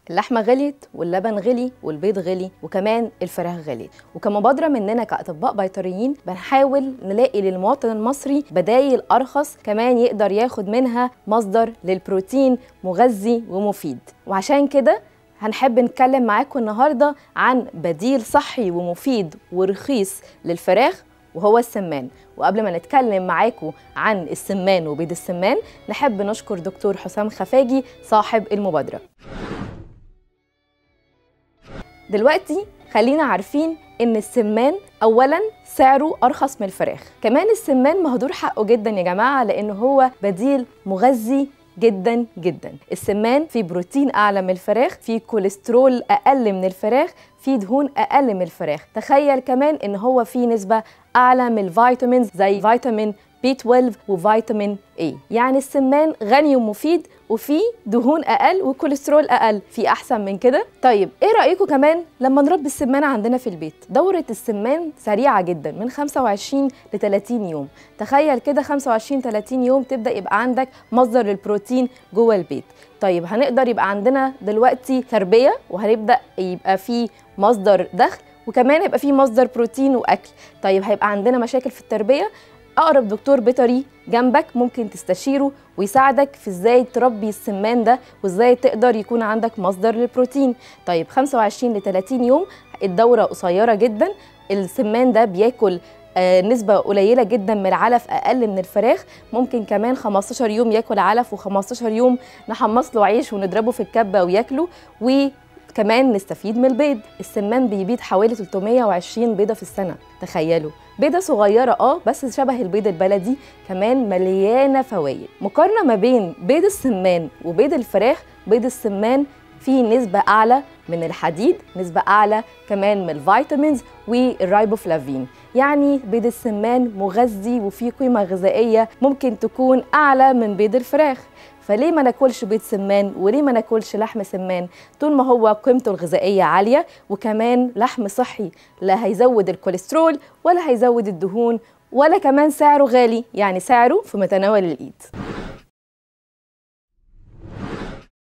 اللحمه غليت واللبن غلي والبيض غلي وكمان الفراخ غلي وكمبادره مننا كاطباء بيطريين بنحاول نلاقي للمواطن المصري بدايل ارخص كمان يقدر ياخد منها مصدر للبروتين مغذي ومفيد وعشان كده هنحب نتكلم معاكم النهارده عن بديل صحي ومفيد ورخيص للفراخ وهو السمان وقبل ما نتكلم معاكم عن السمان وبيض السمان نحب نشكر دكتور حسام خفاجي صاحب المبادره دلوقتي خلينا عارفين ان السمان اولا سعره ارخص من الفراخ كمان السمان مهدور حقه جدا يا جماعه لان هو بديل مغذي جدا جدا السمان فيه بروتين اعلى من الفراخ فيه كوليسترول اقل من الفراخ فيه دهون اقل من الفراخ تخيل كمان ان هو فيه نسبه اعلى من الفيتامينز زي فيتامين بي 12 وفيتامين اي يعني السمان غني ومفيد وفيه دهون اقل وكوليسترول اقل في احسن من كده طيب ايه رايكم كمان لما نربي السمان عندنا في البيت دوره السمان سريعه جدا من 25 ل 30 يوم تخيل كده 25 30 يوم تبدا يبقى عندك مصدر للبروتين جوه البيت طيب هنقدر يبقى عندنا دلوقتي تربيه وهنبدا يبقى في مصدر دخل وكمان هيبقى في مصدر بروتين واكل طيب هيبقى عندنا مشاكل في التربيه اقرب دكتور بيطري جنبك ممكن تستشيره ويساعدك في ازاي تربي السمان ده وازاي تقدر يكون عندك مصدر للبروتين طيب 25 ل 30 يوم الدوره قصيره جدا السمان ده بياكل آه نسبة قليلة جدا من العلف أقل من الفراخ ممكن كمان 15 يوم ياكل علف و15 يوم نحمص له عيش ونضربه في الكبة وياكله و كمان نستفيد من البيض السمان بيبيض حوالي 320 بيضة في السنة تخيلوا بيضة صغيرة اه بس شبه البيض البلدي كمان مليانة فوائد مقارنة ما بين بيض السمان وبيض الفراخ بيض السمان فيه نسبة أعلى من الحديد نسبة أعلى كمان من الفيتامينز والرايبوفلافين يعني بيض السمان مغذي وفيه قيمة غذائية ممكن تكون أعلى من بيض الفراخ فليه ما ناكلش بيض سمان وليه ما ناكلش لحم سمان طول ما هو قيمته الغذائيه عاليه وكمان لحم صحي لا هيزود الكوليسترول ولا هيزود الدهون ولا كمان سعره غالي يعني سعره في متناول الايد